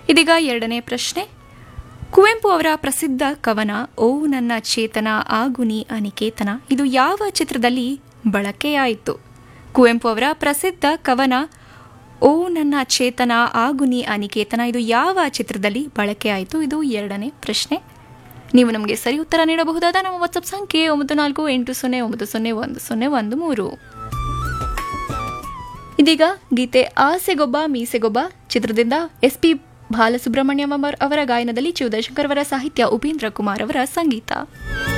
ಇದೀಗ ಎರಡನೇ ಪ್ರಶ್ನೆ ಕುವೆಂಪು ಅವರ ಪ್ರಸಿದ್ಧ ಕವನ ಓ ನನ್ನ ಚೇತನ ಆಗುನಿ ಅನಿಕೇತನ ಇದು ಯಾವ ಚಿತ್ರದಲ್ಲಿ ಬಳಕೆಯಾಯಿತು ಕುವೆಂಪು ಅವರ ಪ್ರಸಿದ್ಧ ಕವನ ಓ ನನ್ನ ಚೇತನ ಆಗುನಿ ಅನಿಕೇತನ ಇದು ಯಾವ ಚಿತ್ರದಲ್ಲಿ ಬಳಕೆಯಾಯಿತು ಇದು ಎರಡನೇ ಪ್ರಶ್ನೆ ನೀವು ನಮಗೆ ಸರಿ ಉತ್ತರ ನೀಡಬಹುದಾದ ನಮ್ಮ ವಾಟ್ಸಪ್ ಸಂಖ್ಯೆ ಒಂಬತ್ತು ನಾಲ್ಕು ಎಂಟು ಸೊನ್ನೆ ಒಂಬತ್ತು ಸೊನ್ನೆ ಒಂದು ಸೊನ್ನೆ ಒಂದು ಮೂರು ಇದೀಗ ಗೀತೆ ಆಸೆಗೊಬ್ಬ ಮೀಸೆಗೊಬ್ಬ ಚಿತ್ರದಿಂದ ಎಸ್ ಪಿ ಬಾಲಸುಬ್ರಹ್ಮಣ್ಯಂ ಅವರ ಗಾಯನದಲ್ಲಿ ಶಿವದಶಂಕರ್ ಅವರ ಸಾಹಿತ್ಯ ಉಪೇಂದ್ರ ಕುಮಾರ್ ಅವರ ಸಂಗೀತ